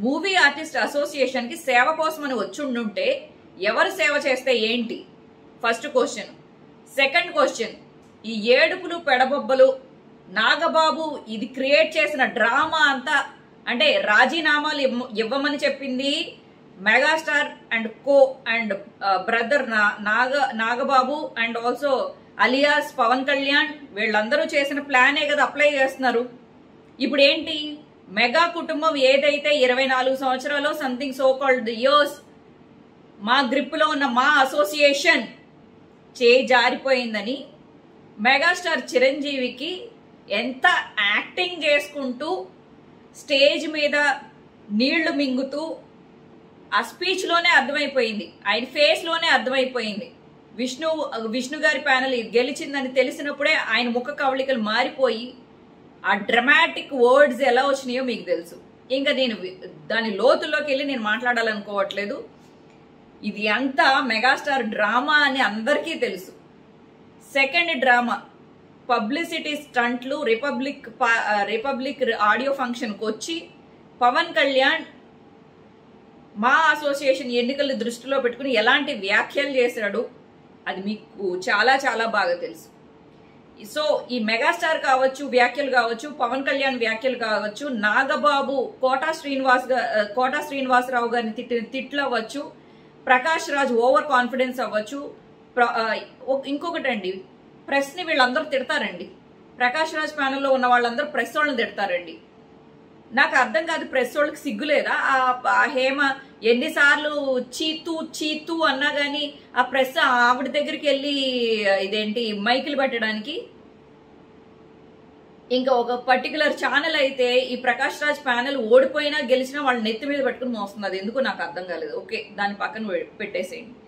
movie artist association కి సేవ కోసం అని వచ్చి ఉండుంటే ఎవరు సేవ చేస్తే ఏంటి ఫస్ట్ క్వశ్చన్ సెకండ్ క్వశ్చన్ ఈ ఏడుపులు పెడబొబ్బలు నాగబాబు ఇది క్రియేట్ చేసిన డ్రామా అంతా అంటే రాజీనామాలు ఇవ్వ- ఇవ్వమని చెప్పింది megastar and co and brother Naga Nagababu and also alias Pawan Kalyan వీళ్ళందరూ చేసిన ప్లానే కదా అప్లై చేస్తున్నారు ఇప్పుడు ఏంటి మెగా కుటుంబం ఏదైతే ఇరవై నాలుగు సంవత్సరాలు సంథింగ్ సో కాల్డ్ ఇయర్స్ మా గ్రిప్లో ఉన్న మా అసోసియేషన్ చే జారిపోయిందని మెగాస్టార్ చిరంజీవికి ఎంత యాక్టింగ్ చేసుకుంటూ స్టేజ్ మీద నీళ్లు మింగుతూ ఆ స్పీచ్ లోనే అర్థమైపోయింది ఆయన ఫేస్ లోనే అర్థమైపోయింది విష్ణు విష్ణు గారి ప్యానల్ గెలిచిందని తెలిసినప్పుడే ఆయన ముఖ కవళికలు మారిపోయి ఆ డ్రమాటిక్ వర్డ్స్ ఎలా వచ్చినాయో మీకు తెలుసు ఇంకా నేను వి- దాని లోతుల్లోకి వెళ్ళి నేను మాట్లాడాలనుకోవట్లేదు ఇది అంతా మెగాస్టార్ డ్రామా అని అందరికీ తెలుసు సెకండ్ డ్రామా పబ్లిసిటీ స్టంట్లు రిపబ్లిక్ పా- ఆ, రిపబ్లిక్ ఆడియో ఫంక్షన్కి వచ్చి పవన్ కళ్యాణ్ మా అసోసియేషన్ ఎన్నికలు దృష్టిలో పెట్టుకుని ఎలాంటి వ్యాఖ్యలు చేశాడు అది మీకు చాలా చాలా బాగా తెలుసు సో ఈ మెగాస్టార్ కావచ్చు వ్యాఖ్యలు కావచ్చు పవన్ కళ్యాణ్ వ్యాఖ్యలు కావచ్చు నాగబాబు కోటా శ్రీనివాస్ గా ఆ, కోటా శ్రీనివాసరావు గారిని తిట్టిన తిట్లు అవ్వచ్చు ప్రకాష్ రాజ్ ఓవర్ కాన్ఫిడెన్స్ అవ్వచ్చు ప్ర- ఆ, ఒ- ఇంకొకటండి ప్రెస్ ని వీళ్ళందరూ తిడతారండి ప్రకాష్ రాజ్ ప్యానెల్లో ఉన్న వాళ్ళందరూ ప్రెస్ వాళ్ళని తిడతారండి నాకు అర్థం కాదు ప్రెస్ వాళ్ళకి సిగ్గులేదా ఆ ఆ హేమ ఎన్నిసార్లు చీతు చీతు అన్నా గానీ ఆ ప్రెస్ ఆవిడ దగ్గరికి వెళ్ళి ఇదేంటి మైకులు పెట్టడానికి ఇంకా ఒక పర్టికులర్ ఛానల్ అయితే ఈ ప్రకాష్ రాజ్ ప్యానెల్ ఓడిపోయినా గెలిచినా వాళ్ళ నెత్తి మీద పెట్టుకుని మోస్తుంది అది ఎందుకు నాకు అర్థం కాలేదు ఓకే దాని పక్కన పె- పెట్టేసేయండి